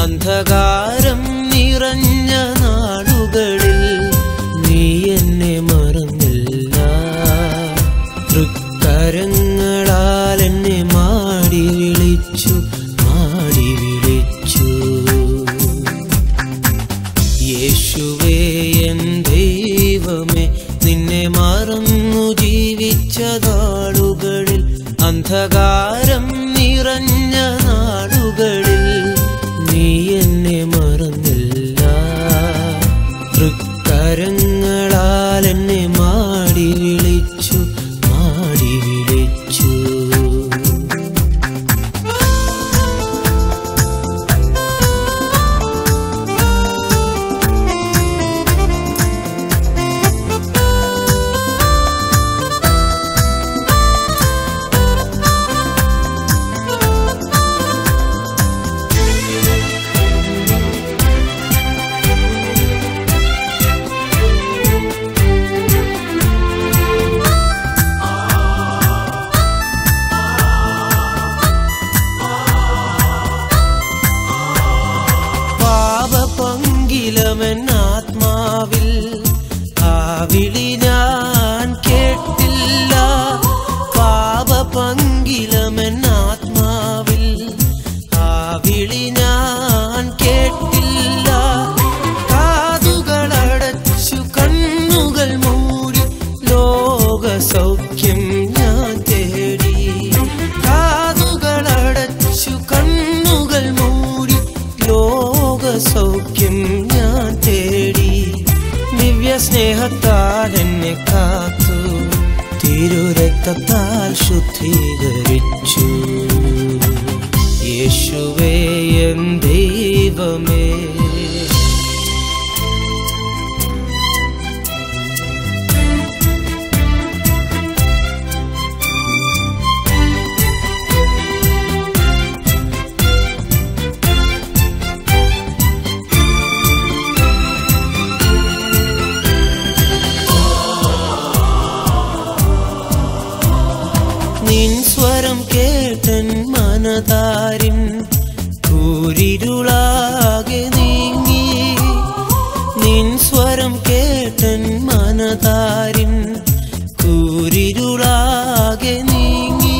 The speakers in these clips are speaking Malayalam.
അന്ധകാരം നിറഞ്ഞ നാടുകളിൽ നീ എന്നെ മറന്നില്ല തൃക്കരങ്ങളാൽ എന്നെ മാടി വിളിച്ചു മാടി വിളിച്ചു യേശുവേ എൻ ദൈവമേ നിന്നെ മറന്നു ജീവിച്ചതാളുകളിൽ അന്ധകാരം നിറഞ്ഞ നാടുകളിൽ നീ എന്നെ മറന്നില്ല തൃക്കരങ്ങളാൽ എന്നെ മാടി വിളിച്ചു മാടി വിളിച്ചു പാപപങ്കിലവൻ ആത്മാവിൽ ആ വിളി ഞാൻ കേട്ടില്ല പാപപങ്കിലവൻ ആത്മാവിൽ ആ വിളി ഞാൻ കേട്ടില്ല കാതുകളടച്ചു കണ്ണുകൾ മൂടി ലോക സൗഖ്യം ഞാൻ തേടി കാതുകളടച്ചു കണ്ണുകൾ മൂടി ലോക സൗഖ്യം ഞാൻ തേടി ദിവ്യ സ്നേഹത്താൽ എന്നെ കാത്തു തിരുരക്തത്താൽ ശുദ്ധീകരിച്ചു യേശുവേ എൻ ദൈവമേ നിൻ സ്വരം കേട്ടൻ മനതാരിൻ കൂരിരുളാകെ നീങ്ങി നിൻ സ്വരം കേട്ടൻ മനതാരിൻ കൂരിരുളാകെ നീങ്ങി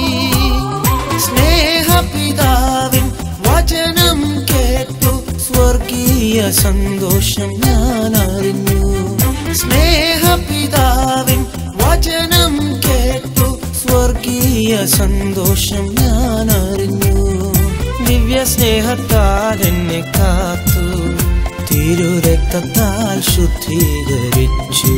സ്നേഹപിതാവിൻ വചനം കേട്ടു സ്വർഗീയ സന്തോഷം ഞാൻ അറിഞ്ഞു സ്നേഹപിതാവിൻ വചനം കേട്ടു സ്വർഗീയ സന്തോഷം ഞാൻ അറിഞ്ഞു ദിവ്യ സ്നേഹത്താൽ എന്നെ കാത്തു തിരുരക്തത്താൽ ശുദ്ധീകരിച്ചു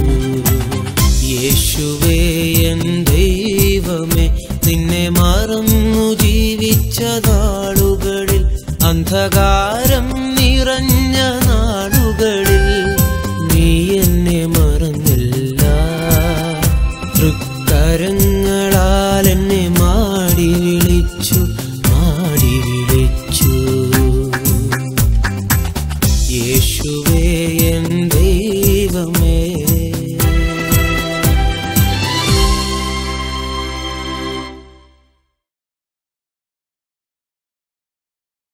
യേശുവേ എൻ ദൈവമേ നിന്നെ മറന്നു ജീവിച്ചതാളുകളിൽ അന്ധകാരം നിറഞ്ഞ നാടുകളിൽ നീ എന്നെ മറന്നില്ല തൃക്കരങ്ങളാൽ എന്നെ മാടി വിളിച്ചു മാടി വിളിച്ചു യേശുവേ എൻ ദൈവമേ